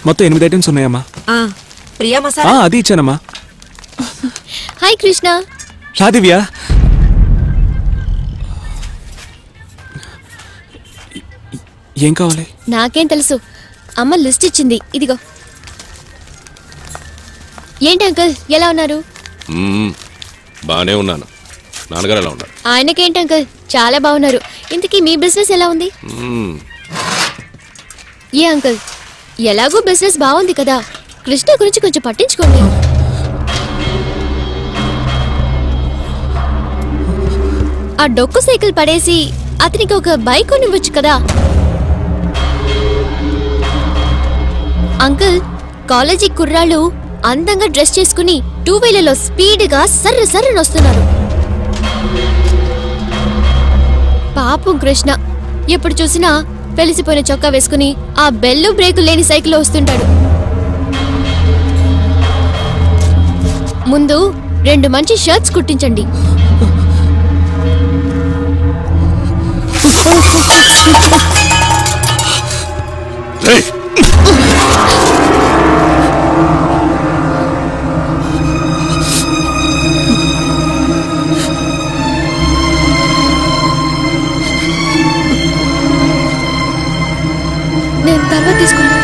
మొత్తం ఎనిమిది ఐటమ్స్ ఉన్నాయమ్మా ఆ, ప్రియా ఆ, మసాలా అది ఇచ్చానమ్మా హాయ్ కృష్ణ రా దివ్య ఏం కావాలి నాకేం తెలుసు అమ్మ లిస్ట్ ఇచ్చింది ఇదిగో ఏంటి అంకుల్ ఎలా ఉన్నారు మ్మ్. బానే ఉన్నాను నాన్నగారు ఎలా ఉన్నారు ఆయనకేంటి అంకుల్ చాలా బాగున్నారు ఇంతకీ మీ బిజినెస్ ఎలా ఉంది మ్మ్. ఏ అంకుల్ ఎలాగో బిజినెస్ బాగుంది కదా కృష్ణ గురించి కొంచెం పట్టించుకోండి ఆ డొక్కు సైకిల్ పడేసి అతనికి ఒక బైక్ కొనివ్వచ్చు కదా అంకుల్ కాలేజీ కుర్రాళ్ళు అందంగా డ్రెస్ చేసుకుని టూ వీలర్లో స్పీడ్గా సర్ర సర్రని వస్తున్నారు పాపం కృష్ణ ఎప్పుడు చూసినా వెలిసిపోయిన చొక్కా వేసుకుని ఆ బెల్లు బ్రేకు లేని సైకిల్లో వస్తుంటాడు ముందు రెండు మంచి షర్ట్స్ కుట్టించండి రేయ్! నేను తర్వాత తీసుకుంటా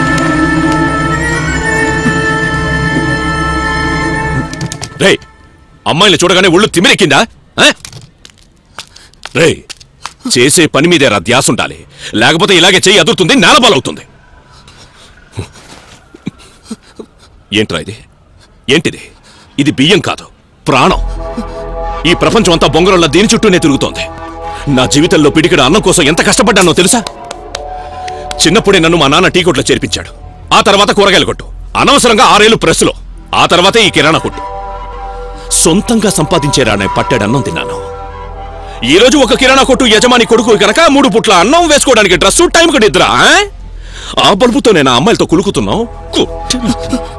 రేయ్ అమ్మాయిని చూడగానే ఒళ్ళు తిమిరెక్కిందా ఆ? రేయ్ చేసే పని మీదే రా ధ్యాస ఉండాలి లేకపోతే ఇలాగే చెయ్యి అదురుతుంది నేలబాలవుతుంది ఏంట్రా ఇది ఏంటిది ఇది బియ్యం కాదు ప్రాణం ఈ ప్రపంచం అంతా బొంగరంలో దీని చుట్టూనే తిరుగుతోంది నా జీవితంలో పిడికిడ అన్నం కోసం ఎంత కష్టపడ్డానో తెలుసా చిన్నప్పుడే నన్ను మా నాన్న టీ కొట్లో చేర్పించాడు ఆ తర్వాత కూరగాయల కొట్టు అనవసరంగా ఆరేళ్లు ప్రెస్లో ఆ తర్వాతే ఈ కిరాణా కొట్టు సొంతంగా సంపాదించేరానే పట్టాడు అన్నం తిన్నాను ఈ రోజు ఒక కిరాణా కొట్టు యజమాని కొడుకు కనుక మూడు పుట్ల అన్నం వేసుకోవడానికి డ్రెస్సు టైంకి నిద్ర ఆ? ఆ బల్బుతో నేను ఆ అమ్మాయిలతో కులుకుతున్నావు కొట్టిన.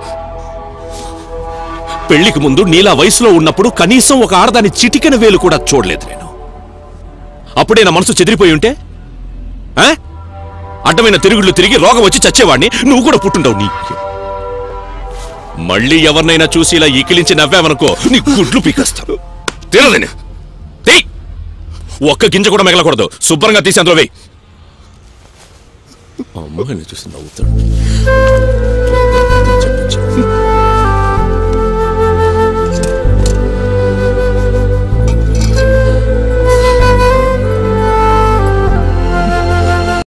పెళ్లికి ముందు నీలా వయసులో ఉన్నప్పుడు కనీసం ఒక ఆడదాని చిటికెన వేలు కూడా చూడలేదు నేను అప్పుడే నా మనసు చెదిరిపోయి ఉంటే ఆ? అడ్డమైన తిరుగుళ్ళు తిరిగి రోగం వచ్చి చచ్చేవాడిని నువ్వు కూడా పుట్టుండవు నీ మళ్ళీ ఎవరినైనా చూసి ఇలా ఈకిలించి నవ్వావనుకో నీ గుడ్లు పీకేస్తాను తినలేను తెయ్ ఒక్క గింజ కూడా మిగలకూడదు శుభ్రంగా తీసి అందులో వెయ్యి అమ్మాయిని చూసి నవ్వుతాడు చెప్పొచ్చు.